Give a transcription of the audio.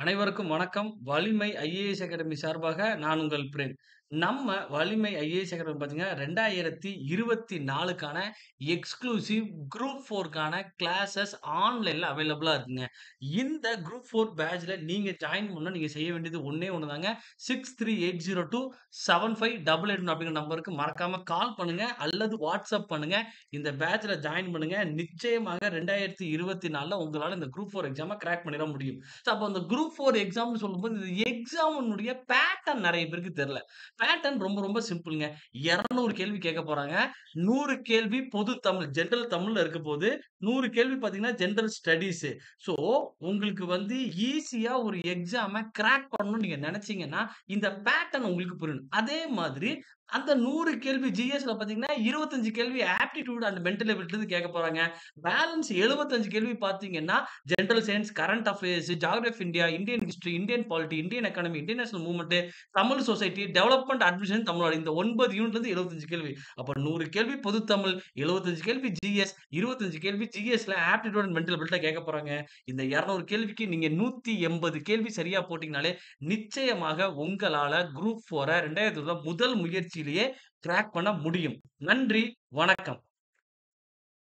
அனைவருக்கும் வணக்கம். வலிமை ஐஏஎஸ் அகாடமி சார்பாக நான் உங்கள் பிரேம். நம்ம வலிமை ஐஏஎஸ் அகாடமி பார்த்தீங்கன்னா, 2024க்கான எக்ஸ்க்ளூசிவ் குரூப் 4க்கான கிளாஸஸ் ஆன்லைன்ல அவைலபிளா இருக்குங்க. இந்த குரூப் 4 பேட்ச்ல நீங்க ஜாயின் பண்ணா நீங்க செய்ய வேண்டியது ஒண்ணே ஒண்ணு தாங்க. 6380275888 அப்படிங்கிற நம்பருக்கு மறக்காம கால் பண்ணுங்க அல்லது வாட்ஸ்அப் பண்ணுங்க. இந்த பேட்ச்ல ஜாயின் பண்ணுங்க. நிச்சயமாக 2024ல உங்களால இந்த குரூப் 4 எக்ஸாம கிராக் பண்ணிற முடியும். ஸோ அப்போ அந்த குரூப் 4 எக்ஸாம்னு சொல்லும்போது, இந்த எக்ஸாமினுடைய பேட்டர்ன் நெறைய பேருக்கு தெரியல. பேட்டர்ன் ரொம்ப ரொம்ப சிம்பிள்ங்க. 200 கேள்வி கேட்க போறாங்க. 100 கேள்வி பொது தமிழ், ஜெனரல் தமிழ்ல இருக்க போது. 100 கேள்வி பார்த்தீங்கன்னா, ஜெனரல் ஸ்டடீஸ். ஸோ உங்களுக்கு வந்து ஈஸியா ஒரு எக்ஸாம கிராக் பண்ணணும்னு நீங்க நெனச்சீங்கன்னா, இந்த பேட்டர்ன் உங்களுக்கு புரியணும். அதே மாதிரி அந்த 100 கேள்வி ஜிஎஸ்ல பார்த்தீங்கன்னா, 25 கேள்வி ஆப்டிட்யூட் அண்ட் மென்டல் எபிலிட்டிலருந்து கேட்க போறாங்க. பேலன்ஸ் 75 கேள்வி பார்த்தீங்கன்னா, general science, current affairs, geography of India, Indian history, Indian polity, Indian economy, international movement, Tamil society, development administration Tamil Nadu. இந்த 9 யூனிட்லருந்து 75 கேள்வி. அப்ப 100 கேள்வி பொது தமிழ், 75 கேள்வி ஜிஎஸ், 25 கேள்வி ஜிஎஸ்ல ஆப்டிட்யூட் அண்ட் மென்டல் எபிலிட்டில கேட்க போறாங்க. இந்த 200 கேள்விக்கு நீங்க 180 கேள்வி சரியா போட்டீங்கனாலே, நிச்சயமாக உங்களால குரூப் 4 2024 முதல் முயற்சியிலேயே கிராக் பண்ண முடியும். நன்றி, வணக்கம்.